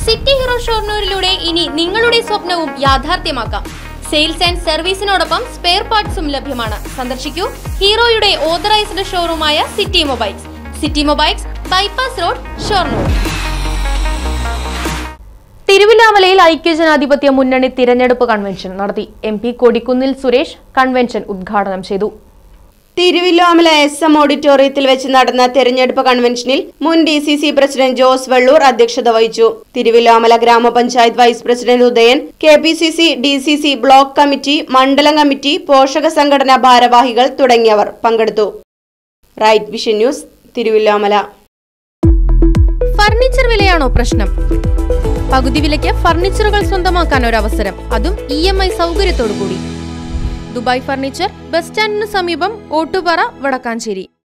city hero ഷോർണൂരിലൂടെ ഇനി നിങ്ങളുടെ സ്വപ്നവും യാഥാർത്ഥ്യമാക്കാം സെയിൽസ് ആൻഡ് സർവീസിനോടൊപ്പം സ്പെയർ പാർട്സും ലഭ്യമാണ് സന്ദർശിക്കൂ ഹീറോയുടെ ഓതറൈസ്ഡ് ഷോറൂമായ city mobiles city mobiles bypass road Shoranur തിരുവില്ലാമലയിൽ ഐക്യജനാധിപത്യ മുന്നണി തിരഞ്ഞെടുപ്പ് കൺവെൻഷൻ നടത്തി M P Kodikunnil Suresh convention ഉദ്ഘാടനം ചെയ്തു തിരുവില്ലോമല എസ് എം ഓഡിറ്റോറിയത്തിൽ വെച്ച് നടന്ന തെരഞ്ഞെടുപ്പ് കൺവെൻഷനിൽ മുൻ D C C president Jose Velloor അധ്യക്ഷത വഹിച്ചു തിരുവില്ലോമല ഗ്രാമപഞ്ചായത്ത് vice president Udayan K P C C D C C block committee മണ്ഡലം കമ്മിറ്റി പോഷക സംഘടനാ ഭാരവാഹികൾ തുടങ്ങിയവർ പങ്കെടുത്തു right vision news Thiruvilwamala furniture വിലയാണോ പ്രശ്നം പകുതി വിലയ്ക്ക് ഫർണിച്ചറുകൾ സ്വന്തമാക്കാൻ ഒരു അവസരം അതും ഇ എം ഐ സൗകര്യത്തോടു കൂടി ദുബായ് ഫർണിച്ചർ ബസ് സ്റ്റാൻഡിന് സമീപം ഓട്ടുപാറ വടക്കാഞ്ചേരി